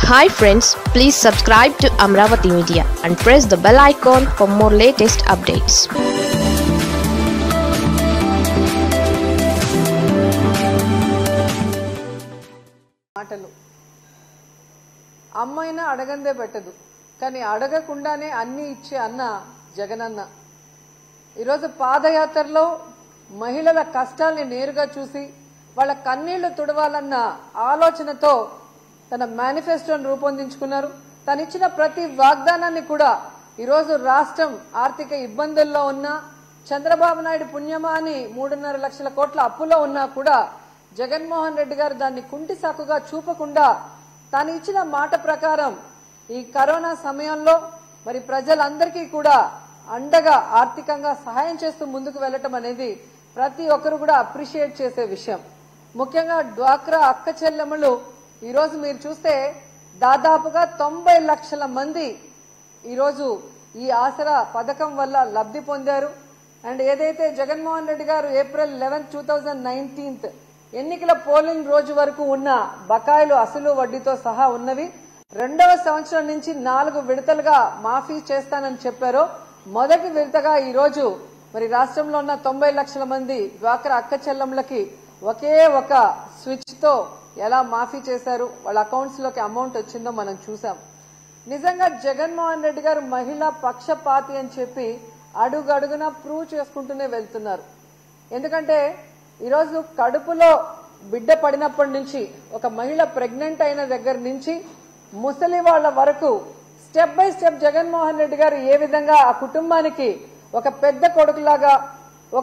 hi friends please subscribe to Amaravati media and press the bell icon for more latest updates మాటలు అమ్మైనా అడగందే పెట్టదు కానీ అడగకుండానే అన్ని ఇచ్చే అన్న జగనన్న ఈరోజు పాదయాత్రలో మహిళల కష్టాల్ని నేరుగా చూసి వాళ్ళ కన్నీళ్లు తుడవాలన్న ఆలోచనతో తన మేనిఫెస్టోను రూపొందించుకున్నారు తను ఇచ్చిన ప్రతి వాగ్దానాన్ని కూడా ఈరోజు రాష్ట్రం ఆర్థిక ఇబ్బందుల్లో ఉన్నా చంద్రబాబు నాయుడు పుణ్యమా అని మూడున్నర లక్షల కోట్ల అప్పులో ఉన్నా కూడా జగన్మోహన్ రెడ్డి గారు దాన్ని కుంటి సాకుగా చూపకుండా తాను ఇచ్చిన మాట ప్రకారం ఈ కరోనా సమయంలో మరి ప్రజలందరికీ కూడా అండగా ఆర్థికంగా సహాయం చేస్తూ ముందుకు వెళ్ళటం అనేది ప్రతి ఒక్కరు కూడా అప్రిషియేట్ చేసే విషయం ముఖ్యంగా డ్వాక్రా అక్క చెల్లెమ్మలు ఈరోజు మీరు చూస్తే దాదాపుగా తొంభై లక్షల మంది ఈరోజు ఈ ఆసరా పథకం వల్ల లబ్ధి పొందారు అండ్ ఏదైతే Jaganmohan Reddy garu April eleventh two thousand nineteenth ఎన్నికల పోలింగ్ రోజు వరకు ఉన్న బకాయిలు అసలు వడ్డీతో సహా ఉన్నవి రెండవ సంవత్సరం నుంచి నాలుగు విడతలుగా మాఫీ చేస్తానని చెప్పారో మొదటి విడతగా ఈ రోజు మరి రాష్ట్రంలో ఉన్న తొంభై లక్షల మంది డ్వాక్రా అక్క చెల్లెంలకి ఒకే ఒక స్విచ్ తో ఎలా మాఫీ చేశారు వాళ్ళ అకౌంట్స్ లోకి అమౌంట్ వచ్చిందో మనం చూసాం నిజంగా జగన్మోహన్ రెడ్డి గారు మహిళా పక్షపాతి అని చెప్పి అడుగడుగున ప్రూవ్ చేసుకుంటూనే వెళ్తున్నారు ఎందుకంటే ఈరోజు కడుపులో బిడ్డ పడినప్పటి నుంచి ఒక మహిళ ప్రెగ్నెంట్ అయిన దగ్గర నుంచి ముసలి వాళ్ళ వరకు step by step Jaganmohan Reddy garu ఏ విధంగా ఆ కుటుంబానికి ఒక పెద్ద కొడుకులాగా ఒక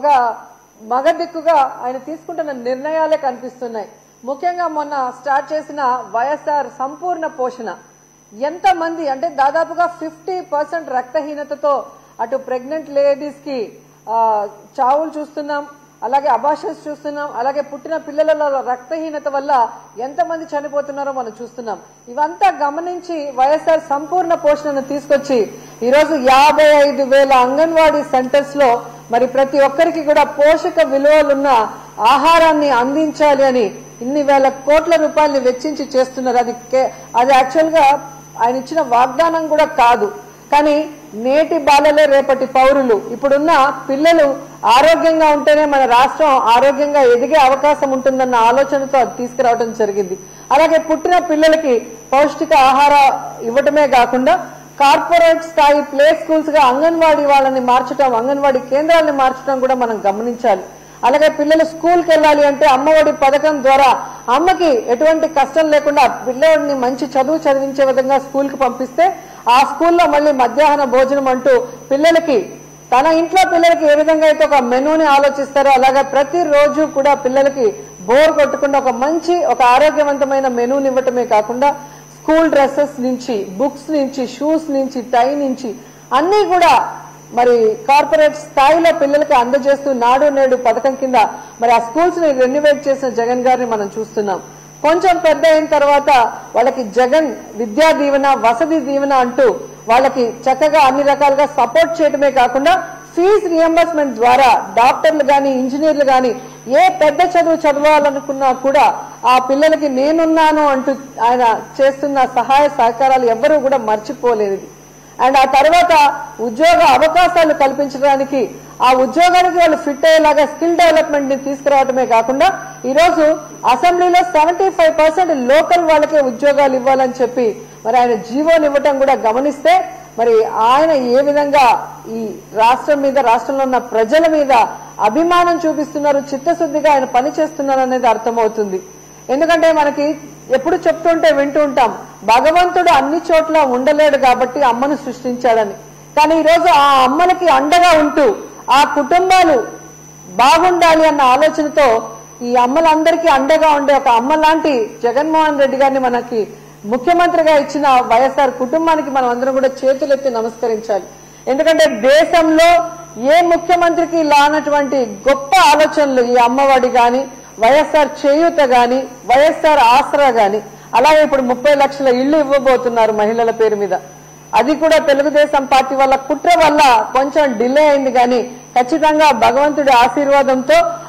మగ దిక్కుగా ఆయన తీసుకుంటున్న నిర్ణయాలే కనిపిస్తున్నాయి ముఖ్యంగా మొన్న స్టార్ట్ చేసిన వైఎస్ఆర్ సంపూర్ణ పోషణ ఎంత మంది అంటే దాదాపుగా ఫిఫ్టీ పర్సెంట్ రక్తహీనతతో అటు ప్రెగ్నెంట్ లేడీస్ కి ఆ, చావులు చూస్తున్నాం అలాగే అబాషన్స్ చూస్తున్నాం అలాగే పుట్టిన పిల్లలలో రక్తహీనత వల్ల ఎంతమంది చనిపోతున్నారో మనం చూస్తున్నాం ఇవంతా గమనించి వైఎస్ఆర్ సంపూర్ణ పోషణను తీసుకొచ్చి ఈరోజు యాభై ఐదు వేల అంగన్వాడీ సెంటర్స్ లో మరి ప్రతి ఒక్కరికి కూడా పోషక విలువలున్న ఆహారాన్ని అందించాలి అని ఇన్ని వేల కోట్ల రూపాయలని వెచ్చించి చేస్తున్నారు అది కే- అది యాక్చువల్ గా ఆయన ఇచ్చిన వాగ్దానం కూడా కాదు కానీ నేటి బాలలే రేపటి పౌరులు ఇప్పుడున్న పిల్లలు ఆరోగ్యంగా ఉంటేనే మన రాష్ట్రం ఆరోగ్యంగా ఎదిగే అవకాశం ఉంటుందన్న ఆలోచనతో అది తీసుకురావడం జరిగింది అలాగే పుట్టిన పిల్లలకి పౌష్టిక ఆహార ఇవ్వటమే కాకుండా కార్పొరేట్ స్థాయి ప్లే స్కూల్స్ గా అంగన్వాడీ వాళ్ళని మార్చడం అంగన్వాడీ కేంద్రాలను మార్చడం కూడా మనం గమనించాలి అలాగే పిల్లలు స్కూల్కి వెళ్ళాలి అంటే అమ్మఒడి పథకం ద్వారా అమ్మకి ఎటువంటి కష్టం లేకుండా పిల్లవాడిని మంచి చదువు చదివించే విధంగా స్కూల్కి పంపిస్తే ఆ స్కూల్లో మళ్ళీ మధ్యాహ్న భోజనం అంటూ పిల్లలకి తన ఇంట్లో పిల్లలకి ఏ విధంగా అయితే ఒక మెనూని ఆలోచిస్తారో అలాగే ప్రతిరోజు కూడా పిల్లలకి బోర్ కొట్టకుండా ఒక మంచి ఒక ఆరోగ్యవంతమైన మెనూని ఇవ్వటమే కాకుండా స్కూల్ డ్రెస్సెస్ నుంచి బుక్స్ నుంచి షూస్ నుంచి టై నుంచి అన్నీ కూడా మరి కార్పొరేట్ స్థాయిలో పిల్లలకి అందజేస్తూ నాడు నేడు పథకం కింద మరి ఆ స్కూల్స్ ని రెన్యువేట్ చేసిన జగన్ గారిని మనం చూస్తున్నాం కొంచెం పెద్ద అయిన తర్వాత వాళ్ళకి జగన్ విద్యా దీవెన వసతి దీవెన అంటూ వాళ్ళకి చక్కగా అన్ని రకాలుగా సపోర్ట్ చేయడమే కాకుండా ఫీజు రియంబర్స్మెంట్ ద్వారా డాక్టర్లు గాని ఇంజనీర్లు గాని ఏ పెద్ద చదువు చదవాలనుకున్నా కూడా ఆ పిల్లలకి నేనున్నాను అంటూ ఆయన చేస్తున్న సహాయ సహకారాలు ఎవ్వరూ కూడా మర్చిపోలేదు అండ్ ఆ తర్వాత ఉద్యోగ అవకాశాలు కల్పించడానికి ఆ ఉద్యోగానికి వాళ్ళు ఫిట్ అయ్యేలాగా స్కిల్ డెవలప్మెంట్ ని తీసుకురావడమే కాకుండా ఈ రోజు అసెంబ్లీలో సెవెంటీ ఫైవ్ పర్సెంట్ లోకల్ వాళ్ళకే ఉద్యోగాలు ఇవ్వాలని చెప్పి మరి ఆయన జీవోని ఇవ్వటం కూడా గమనిస్తే మరి ఆయన ఏ విధంగా ఈ రాష్ట్రం మీద రాష్ట్రంలో ఉన్న ప్రజల మీద అభిమానం చూపిస్తున్నారు చిత్తశుద్ధిగా ఆయన పని చేస్తున్నారు అనేది అర్థమవుతుంది ఎందుకంటే మనకి ఎప్పుడు చెప్తుంటే వింటూ ఉంటాం భగవంతుడు అన్ని చోట్ల ఉండలేడు కాబట్టి అమ్మను సృష్టించాడని కానీ ఈరోజు ఆ అమ్మలకి అండగా ఉంటూ ఆ కుటుంబాలు బాగుండాలి అన్న ఆలోచనతో ఈ అమ్మలందరికీ అండగా ఉండే ఒక అమ్మ లాంటి జగన్మోహన్ రెడ్డి గారిని మనకి ముఖ్యమంత్రిగా ఇచ్చిన వైఎస్ఆర్ కుటుంబానికి మనం అందరం కూడా చేతులెత్తి నమస్కరించాలి ఎందుకంటే దేశంలో ఏ ముఖ్యమంత్రికి లానటువంటి గొప్ప ఆలోచనలు ఈ అమ్మఒడి గాని వైఎస్ఆర్ చేయూత గాని వైఎస్ఆర్ ఆసరా గాని అలాగే ఇప్పుడు ముప్పై లక్షల ఇళ్లు ఇవ్వబోతున్నారు మహిళల పేరు మీద అది కూడా తెలుగుదేశం పార్టీ వల్ల కుట్ర వల్ల కొంచెం డిలే అయింది కానీ ఖచ్చితంగా భగవంతుడి ఆశీర్వాదంతో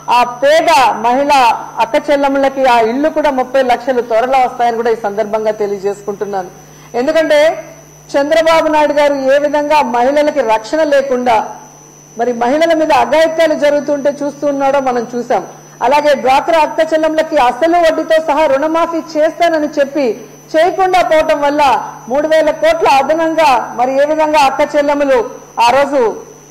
ఆ పేద మహిళ అక్క చెల్లెమ్మలకి ఆ ఇల్లు కూడా ముప్పై లక్షలు త్వరలో వస్తాయని కూడా ఈ సందర్భంగా తెలియజేసుకుంటున్నాను ఎందుకంటే చంద్రబాబు నాయుడు గారు ఏ విధంగా మహిళలకి రక్షణ లేకుండా మరి మహిళల మీద అఘాయిత్యాలు జరుగుతుంటే చూస్తున్నాడో మనం చూసాం అలాగే డ్వాక్రా అక్క చెల్లెంలకి అసలు వడ్డీతో సహా రుణమాఫీ చేస్తానని చెప్పి చేయకుండా పోవటం వల్ల మూడు వేల కోట్ల అదనంగా మరి ఏ విధంగా అక్క చెల్లెములు ఆ రోజు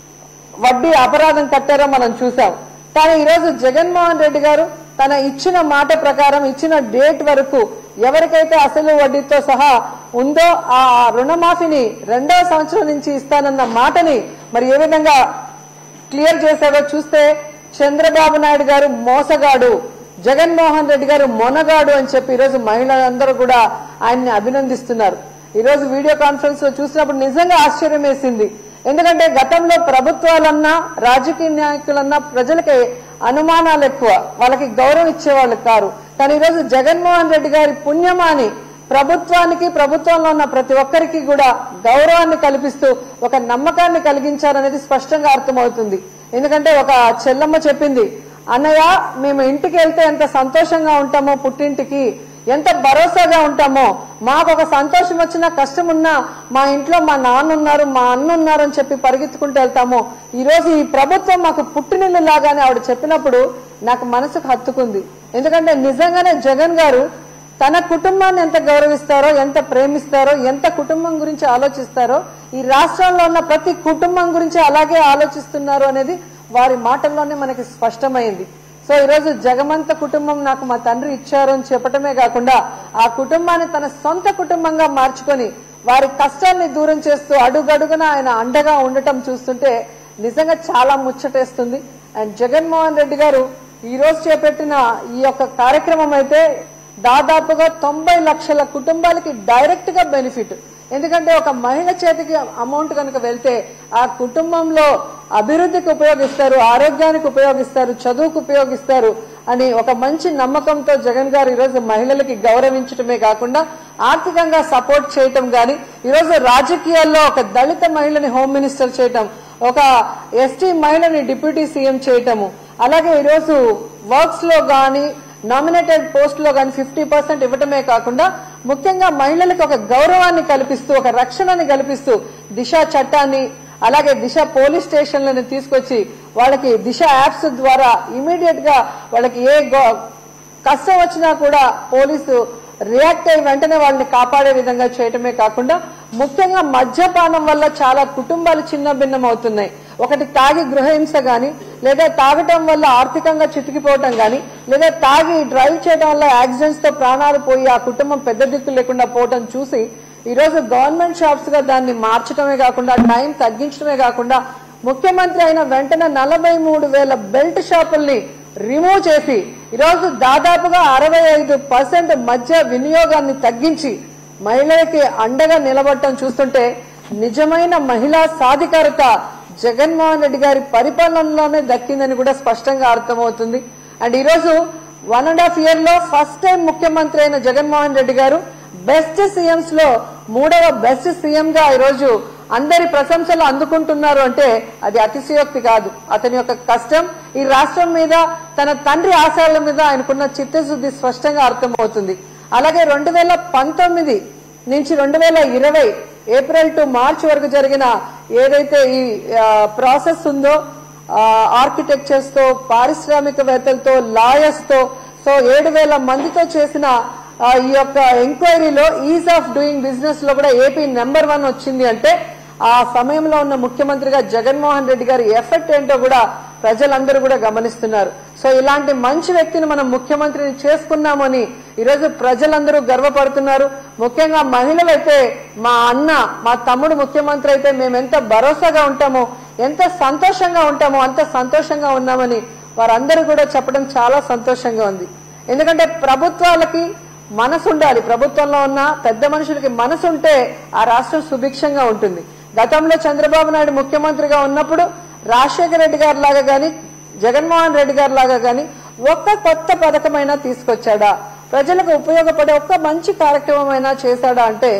వడ్డీ అపరాధం కట్టారో మనం చూసాం కానీ ఈరోజు జగన్మోహన్ రెడ్డి గారు తన ఇచ్చిన మాట ప్రకారం ఇచ్చిన డేట్ వరకు ఎవరికైతే అసలు వడ్డీతో సహా ఉందో ఆ రుణమాఫీని రెండవ సంవత్సరం నుంచి ఇస్తానన్న మాటని మరి ఏ విధంగా క్లియర్ చేశాడో చూస్తే చంద్రబాబు నాయుడు గారు మోసగాడు జగన్మోహన్ రెడ్డి గారు మొనగాడు అని చెప్పి ఈరోజు మహిళలందరూ కూడా ఆయన్ని అభినందిస్తున్నారు ఈరోజు వీడియో కాన్ఫరెన్స్ లో చూసినప్పుడు నిజంగా ఆశ్చర్యం వేసింది ఎందుకంటే గతంలో ప్రభుత్వాలన్నా రాజకీయ నాయకులన్నా ప్రజలకి అనుమానాలు ఎక్కువ వాళ్ళకి గౌరవం ఇచ్చేవాళ్ళు కారు కానీ ఈరోజు జగన్మోహన్ రెడ్డి గారి పుణ్యమాని ప్రభుత్వానికి ప్రభుత్వంలో ఉన్న ప్రతి ఒక్కరికి కూడా గౌరవాన్ని కల్పిస్తూ ఒక నమ్మకాన్ని కలిగించారనేది స్పష్టంగా అర్థమవుతుంది ఎందుకంటే ఒక చెల్లమ్మ చెప్పింది అన్నయ్య మేము ఇంటికి వెళ్తే ఎంత సంతోషంగా ఉంటామో పుట్టింటికి ఎంత భరోసాగా ఉంటామో మాకు ఒక సంతోషం వచ్చినా కష్టం ఉన్నా మా ఇంట్లో మా నాన్న ఉన్నారు మా అన్న ఉన్నారు అని చెప్పి పరిగెత్తుకుంటూ వెళ్తాము ఈ రోజు ఈ ప్రభుత్వం మాకు పుట్టినిల్లు లాగానే ఆవిడ చెప్పినప్పుడు నాకు మనసుకు హత్తుకుంది ఎందుకంటే నిజంగానే జగన్ గారు తన కుటుంబాన్ని ఎంత గౌరవిస్తారో ఎంత ప్రేమిస్తారో ఎంత కుటుంబం గురించి ఆలోచిస్తారో ఈ రాష్ట్రంలో ఉన్న ప్రతి కుటుంబం గురించి అలాగే ఆలోచిస్తున్నారు అనేది వారి మాటల్లోనే మనకి స్పష్టమైంది సో ఈరోజు జగమంత కుటుంబం నాకు మా తండ్రి ఇచ్చారు అని చెప్పటమే కాకుండా ఆ కుటుంబాన్ని తన సొంత కుటుంబంగా మార్చుకొని వారి కష్టాల్ని దూరం చేస్తూ అడుగడుగున ఆయన అండగా ఉండటం చూస్తుంటే నిజంగా చాలా ముచ్చటేస్తుంది అండ్ జగన్మోహన్ రెడ్డి గారు ఈ రోజు చేపట్టిన ఈ యొక్క కార్యక్రమం అయితే దాదాపుగా తొంభై లక్షల కుటుంబాలకి డైరెక్ట్ గా బెనిఫిట్ ఎందుకంటే ఒక మహిళ చేతికి అమౌంట్ కనుక వెళ్తే ఆ కుటుంబంలో అభివృద్ధికి ఉపయోగిస్తారు ఆరోగ్యానికి ఉపయోగిస్తారు చదువుకు ఉపయోగిస్తారు అని ఒక మంచి నమ్మకంతో జగన్ గారు ఈరోజు మహిళలకి గౌరవించడమే కాకుండా ఆర్థికంగా సపోర్ట్ చేయటం గాని ఈరోజు రాజకీయాల్లో ఒక దళిత మహిళని హోమ్ మినిస్టర్ చేయటం ఒక ఎస్టీ మహిళని డిప్యూటీ సీఎం చేయటము అలాగే ఈరోజు వర్క్స్ లో గాని నామినేటెడ్ పోస్ట్ లో కానీ ఫిఫ్టీ పర్సెంట్ ఇవ్వటమే కాకుండా ముఖ్యంగా మహిళలకు ఒక గౌరవాన్ని కల్పిస్తూ ఒక రక్షణని కల్పిస్తూ దిశ చట్టాన్ని అలాగే దిశ పోలీస్ స్టేషన్లను తీసుకొచ్చి వాళ్ళకి దిశ యాప్స్ ద్వారా ఇమీడియట్ గా వాళ్ళకి ఏ గో- కష్టం వచ్చినా కూడా పోలీసు రియాక్ట్ అయ్యి వెంటనే వాళ్ళని కాపాడే విధంగా చేయటమే కాకుండా ముఖ్యంగా మద్యపానం వల్ల చాలా కుటుంబాలు చిన్న భిన్నం అవుతున్నాయి ఒకటి తాగి గృహహింస గాని లేదా తాగటం వల్ల ఆర్థికంగా చితికిపోవటం గాని లేదా తాగి డ్రైవ్ చేయడం వల్ల యాక్సిడెంట్స్ తో ప్రాణాలు పోయి ఆ కుటుంబం పెద్ద దిక్కు లేకుండా పోవటం చూసి ఈ రోజు గవర్నమెంట్ షాప్స్ గా దాన్ని మార్చడమే కాకుండా టైం తగ్గించడమే కాకుండా ముఖ్యమంత్రి అయిన వెంటనే నలభై మూడు వేల బెల్ట్ షాపుల్ని రిమూవ్ చేసి ఈరోజు దాదాపుగా అరవై ఐదు పర్సెంట్ మధ్య వినియోగాన్ని తగ్గించి మహిళలకి అండగా నిలబడటం చూస్తుంటే నిజమైన మహిళా సాధికారత జగన్మోహన్ రెడ్డి గారి పరిపాలనలోనే దక్కిందని కూడా స్పష్టంగా అర్థమవుతుంది అండ్ ఈరోజు వన్ అండ్ హాఫ్ ఇయర్ లో ఫస్ట్ టైం ముఖ్యమంత్రి అయిన జగన్మోహన్ రెడ్డి గారు బెస్ట్ సీఎంస్ లో మూడవ బెస్ట్ సీఎం గా ఈరోజు అందరి ప్రశంసలు అందుకుంటున్నారు అంటే అది అతిశయోక్తి కాదు అతని యొక్క కష్టం ఈ రాష్ట్రం మీద తన తండ్రి ఆశయాల మీద ఆయనకున్న చిత్తశుద్ధి స్పష్టంగా అర్థమవుతుంది అలాగే రెండు వేల పంతొమ్మిది నుంచి రెండు వేల ఇరవై ఏప్రిల్ టు మార్చ్ వరకు జరిగిన ఏదైతే ఈ ప్రాసెస్ ఉందో ఆర్కిటెక్చర్స్ తో పారిశ్రామికవేత్తలతో లాయర్స్ తో సో ఏడు వేల మందితో చేసిన ఆ, ఈ యొక్క ఎంక్వైరీలో ఈజ్ ఆఫ్ డూయింగ్ బిజినెస్ లో కూడా ఏపీ నెంబర్ వన్ వచ్చింది అంటే ఆ సమయంలో ఉన్న ముఖ్యమంత్రిగా జగన్మోహన్ రెడ్డి గారి ఎఫెక్ట్ ఏంటో కూడా ప్రజలందరూ కూడా గమనిస్తున్నారు సో ఇలాంటి మంచి వ్యక్తిని మనం ముఖ్యమంత్రిని చేసుకున్నామని ఈరోజు ప్రజలందరూ గర్వపడుతున్నారు ముఖ్యంగా మహిళలైతే మా అన్న మా తమ్ముడు ముఖ్యమంత్రి అయితే మేము ఎంత భరోసాగా ఉంటామో ఎంత సంతోషంగా ఉంటామో అంత సంతోషంగా ఉన్నామని వారందరూ కూడా చెప్పడం చాలా సంతోషంగా ఉంది ఎందుకంటే ప్రభుత్వాలకి మనసు ఉండాలి ప్రభుత్వంలో ఉన్న పెద్ద మనుషులకి మనసు ఉంటే ఆ రాష్ట్రం సుభిక్షంగా ఉంటుంది గతంలో చంద్రబాబు నాయుడు ముఖ్యమంత్రిగా ఉన్నప్పుడు రాజశేఖర రెడ్డి గారి లాగా గాని జగన్మోహన్ రెడ్డి గారి లాగా గాని ఒక్క కొత్త పథకమైనా తీసుకొచ్చాడా ప్రజలకు ఉపయోగపడే ఒక్క మంచి కార్యక్రమమైనా చేశాడా అంటే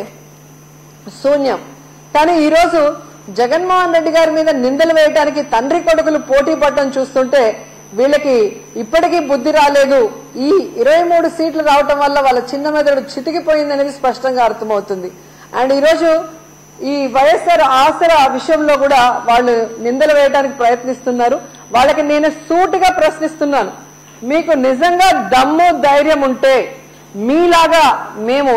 శూన్యం కానీ ఈరోజు జగన్మోహన్ రెడ్డి గారి మీద నిందలు వేయడానికి తండ్రి కొడుకులు పోటీ పడటం చూస్తుంటే వీళ్ళకి ఇప్పటికీ బుద్ధి రాలేదు ఈ ఇరవై మూడు సీట్లు రావటం వల్ల వాళ్ళ చిన్న మెదడు చితికిపోయింది అనేది స్పష్టంగా అర్థమవుతుంది అండ్ ఈరోజు ఈ వైఎస్ఆర్ ఆసరా విషయంలో కూడా వాళ్ళు నిందలు వేయడానికి ప్రయత్నిస్తున్నారు వాళ్ళకి నేను సూటిగా ప్రశ్నిస్తున్నాను మీకు నిజంగా దమ్ము ధైర్యం ఉంటే మీలాగా మేము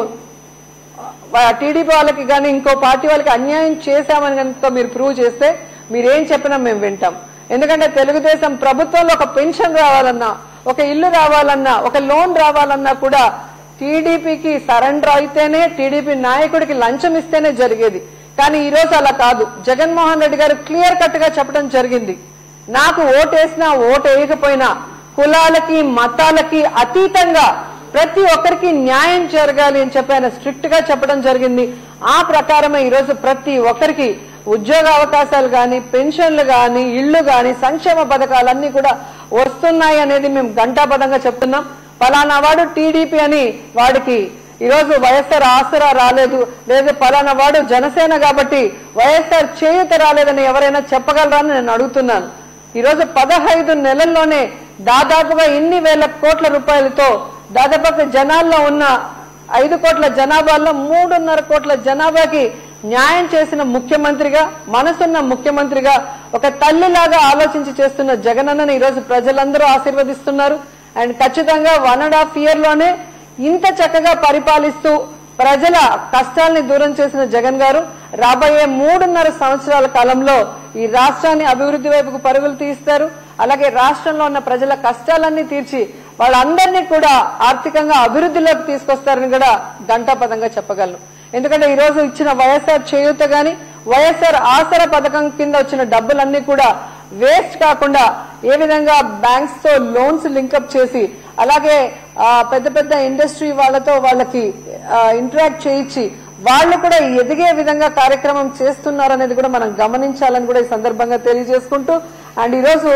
టీడీపీ వాళ్ళకి కానీ ఇంకో పార్టీ వాళ్ళకి అన్యాయం చేశామని కనుక మీరు ప్రూవ్ చేస్తే మీరేం చెప్పినా మేము వింటాం ఎందుకంటే తెలుగుదేశం ప్రభుత్వంలో ఒక పెన్షన్ రావాలన్నా ఒక ఇల్లు రావాలన్నా ఒక లోన్ రావాలన్నా కూడా టీడీపీకి సరెండర్ అయితేనే టీడీపీ నాయకుడికి లంచం ఇస్తేనే జరిగేది కానీ ఈ రోజు అలా కాదు జగన్మోహన్ రెడ్డి గారు క్లియర్ కట్ గా చెప్పడం జరిగింది నాకు ఓటేసినా ఓటు వేయకపోయినా కులాలకి మతాలకి అతీతంగా ప్రతి ఒక్కరికి న్యాయం జరగాలి అని చెప్పి ఆయన స్ట్రిక్ట్ గా చెప్పడం జరిగింది ఆ ప్రకారమే ఈరోజు ప్రతి ఒక్కరికి ఉద్యోగ అవకాశాలు గాని పెన్షన్లు గాని ఇళ్లు గాని సంక్షేమ పథకాలన్నీ కూడా వస్తున్నాయి అనేది మేము ఘంటాపదంగా చెప్తున్నాం పలానా వాడు టీడీపీ అని వాడికి ఈరోజు వైఎస్ఆర్ ఆసరా రాలేదు లేదు పలానా వాడు జనసేన కాబట్టి వైఎస్ఆర్ చేయూత రాలేదని ఎవరైనా చెప్పగలరా అని నేను అడుగుతున్నాను ఈరోజు పదహైదు నెలల్లోనే దాదాపుగా ఇన్ని వేల కోట్ల రూపాయలతో దాదాపు జనాల్లో ఉన్న ఐదు కోట్ల జనాభాలో మూడున్నర కోట్ల జనాభాకి న్యాయం చేసిన ముఖ్యమంత్రిగా మనసున్న ముఖ్యమంత్రిగా ఒక తల్లిలాగా ఆలోచించి చేస్తున్న జగనన్నని ఈరోజు ప్రజలందరూ ఆశీర్వదిస్తున్నారు అండ్ ఖచ్చితంగా వన్ అండ్ హాఫ్ ఇయర్ లోనే ఇంత చక్కగా పరిపాలిస్తూ ప్రజల కష్టాల్ని దూరం చేసిన జగన్ గారు రాబోయే మూడున్నర సంవత్సరాల కాలంలో ఈ రాష్ట్రాన్ని అభివృద్ధి వైపుకు పరుగులు తీస్తారు అలాగే రాష్ట్రంలో ఉన్న ప్రజల కష్టాలన్నీ తీర్చి వాళ్ళందరినీ కూడా ఆర్థికంగా అభివృద్ధిలోకి తీసుకొస్తారని కూడా ఘంటాపదంగా చెప్పగలను ఎందుకంటే ఈ రోజు ఇచ్చిన వైఎస్ఆర్ చేయూత గాని వైఎస్ఆర్ ఆసరా పథకం కింద వచ్చిన డబ్బులన్నీ కూడా వేస్ట్ కాకుండా ఏ విధంగా బ్యాంక్స్ తో లోన్స్ లింకప్ చేసి అలాగే ఆ, పెద్ద పెద్ద ఇండస్ట్రీ వాళ్ళతో వాళ్ళకి ఇంటరాక్ట్ చేయించి వాళ్ళు కూడా ఎదిగే విధంగా కార్యక్రమం చేస్తున్నారనేది కూడా మనం గమనించాలని కూడా ఈ సందర్భంగా తెలియజేసుకుంటూ అండ్ ఈరోజు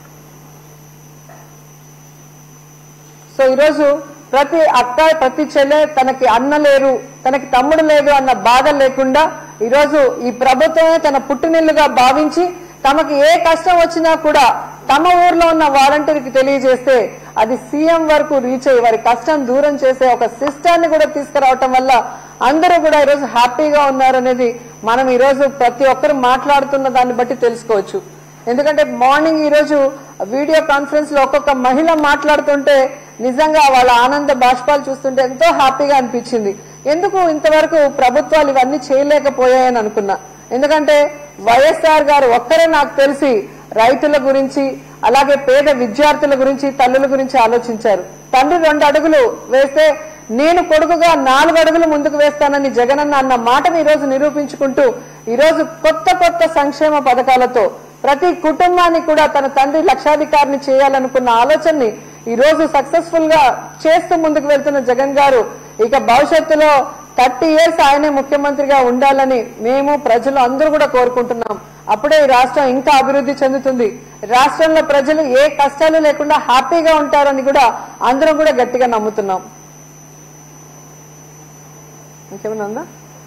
సో ఈరోజు ప్రతి అక్క ప్రతి చెల్లె తనకి అన్న లేరు తనకి తమ్ముడు లేదు అన్న బాధ లేకుండా ఈరోజు ఈ ప్రభుత్వమే తన పుట్టినిల్లుగా భావించి తమకి ఏ కష్టం వచ్చినా కూడా తమ ఊర్లో ఉన్న వాలంటీర్కి తెలియజేస్తే అది సీఎం వరకు రీచ్ అయ్యి వారి కష్టం దూరం చేసే ఒక సిస్టాన్ని కూడా తీసుకురావటం వల్ల అందరూ కూడా ఈరోజు హ్యాపీగా ఉన్నారనేది మనం ఈరోజు ప్రతి ఒక్కరు మాట్లాడుతున్న దాన్ని బట్టి తెలుసుకోవచ్చు ఎందుకంటే మార్నింగ్ ఈ రోజు వీడియో కాన్ఫరెన్స్ లో ఒక్కొక్క మహిళ మాట్లాడుతుంటే నిజంగా వాళ్ళ ఆనంద బాష్పాలు చూస్తుంటే ఎంతో హ్యాపీగా అనిపించింది ఎందుకు ఇంతవరకు ప్రభుత్వాలు ఇవన్నీ చేయలేకపోయాయని అనుకున్నా ఎందుకంటే వైఎస్ఆర్ గారు ఒక్కరే నాకు తెలిసి రైతుల గురించి అలాగే పేద విద్యార్థుల గురించి తల్లుల గురించి ఆలోచించారు తండ్రి రెండు అడుగులు వేస్తే నేను కొడుకుగా నాలుగు అడుగులు ముందుకు వేస్తానని జగనన్న అన్న మాటను ఈ రోజు నిరూపించుకుంటూ ఈ రోజు కొత్త కొత్త సంక్షేమ పథకాలతో ప్రతి కుటుంబాన్ని కూడా తన తండ్రి లక్షాధికారిని చేయాలనుకున్న ఆలోచనని ఈ రోజు సక్సెస్ఫుల్ గా చేస్తూ ముందుకు వెళ్తున్న జగన్ గారు ఇక భవిష్యత్తులో థర్టీ ఇయర్స్ ఆయనే ముఖ్యమంత్రిగా ఉండాలని మేము ప్రజలు అందరూ కూడా కోరుకుంటున్నాం అప్పుడే ఈ రాష్ట్రం ఇంకా అభివృద్ధి చెందుతుంది రాష్ట్రంలో ప్రజలు ఏ కష్టాలు లేకుండా హ్యాపీగా ఉంటారని కూడా అందరం కూడా గట్టిగా నమ్ముతున్నాం ఇంకేమైనా ఉందా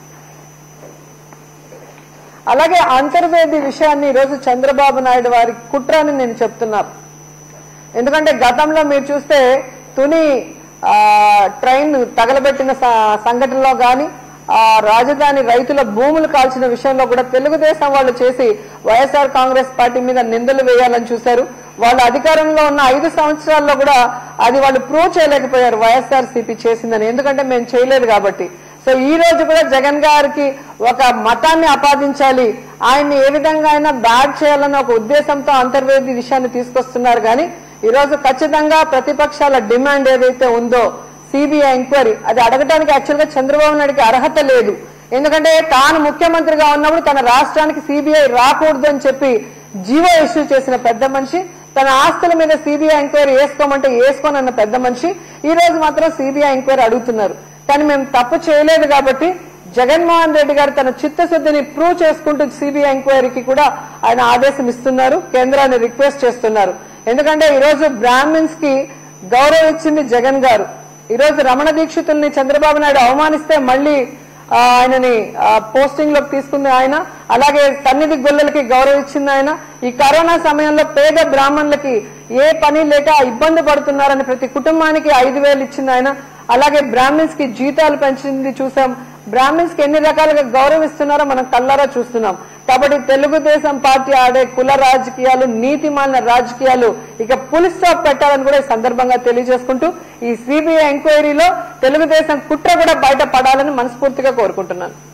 అలాగే అంతర్వేది విషయాన్ని ఈరోజు చంద్రబాబు నాయుడు వారి కుట్ర అని నేను చెప్తున్నా ఎందుకంటే గతంలో మీరు చూస్తే తుని ఆ, ట్రైన్ తగలబెట్టిన స- సంఘటనలో గాని ఆ రాజధాని రైతుల భూములు కాల్చిన విషయంలో కూడా తెలుగుదేశం వాళ్ళు చేసి వైఎస్ఆర్ కాంగ్రెస్ పార్టీ మీద నిందలు వేయాలని చూశారు వాళ్ళు అధికారంలో ఉన్న ఐదు సంవత్సరాల్లో కూడా అది వాళ్ళు ప్రూవ్ చేయలేకపోయారు వైఎస్ఆర్ సిపి చేసిందని ఎందుకంటే మేము చేయలేదు కాబట్టి సో ఈ రోజు కూడా జగన్ గారికి ఒక మతాన్ని ఆపాదించాలి ఆయన్ని ఏ విధంగా అయినా బ్యాడ్ చేయాలన్న ఒక ఉద్దేశంతో అంతర్వేది విషయాన్ని తీసుకొస్తున్నారు కానీ ఈ రోజు ఖచ్చితంగా ప్రతిపక్షాల డిమాండ్ ఏదైతే ఉందో సిబిఐ ఎంక్వైరీ అది అడగడానికి యాక్చువల్ గా చంద్రబాబు నాయుడుకి అర్హత లేదు ఎందుకంటే తాను ముఖ్యమంత్రిగా ఉన్నప్పుడు తన రాష్ట్రానికి సిబిఐ రాకూడదు అని చెప్పి జీవో ఇష్యూ చేసిన పెద్ద మనిషి తన ఆస్తుల మీద సిబిఐ ఎంక్వైరీ వేసుకోమంటే వేసుకోనన్న పెద్ద మనిషి ఈ రోజు మాత్రం సిబిఐ ఎంక్వైరీ అడుగుతున్నారు కానీ మేము తప్పు చేయలేదు కాబట్టి జగన్మోహన్ రెడ్డి గారు తన చిత్తశుద్ధిని ప్రూవ్ చేసుకుంటూ సిబిఐ ఎంక్వైరీకి కూడా ఆయన ఆదేశం ఇస్తున్నారు కేంద్రాన్ని రిక్వెస్ట్ చేస్తున్నారు ఎందుకంటే ఈ రోజు బ్రాహ్మిన్స్ కి గౌరవం ఇచ్చింది జగన్ గారు ఈ రోజు రమణ దీక్షితుల్ని చంద్రబాబు నాయుడు అవమానిస్తే మళ్ళీ ఆ, ఆయనని పోస్టింగ్ లోకి తీసుకుంది ఆయన అలాగే సన్నిధి గొల్లలకి గౌరవం ఇచ్చింది ఆయన ఈ కరోనా సమయంలో పేద బ్రాహ్మణులకి ఏ పని లేక ఇబ్బంది పడుతున్నారని ప్రతి కుటుంబానికి ఐదు వేలు ఇచ్చింది ఆయన అలాగే బ్రాహ్మిన్స్ కి జీతాలు పెంచింది చూసాం బ్రాహ్మిన్స్ కి ఎన్ని రకాలుగా గౌరవిస్తున్నారో మనం కళ్ళారా చూస్తున్నాం కాబట్టి తెలుగుదేశం పార్టీ ఆడే కుల రాజకీయాలు నీతిమాలిన రాజకీయాలు ఇక పులి స్టాప్ పెట్టాలని కూడా ఈ సందర్భంగా తెలియజేసుకుంటూ ఈ సిబిఐ ఎంక్వైరీలో తెలుగుదేశం కుట్ర కూడా బయటపడాలని మనస్ఫూర్తిగా కోరుకుంటున్నాను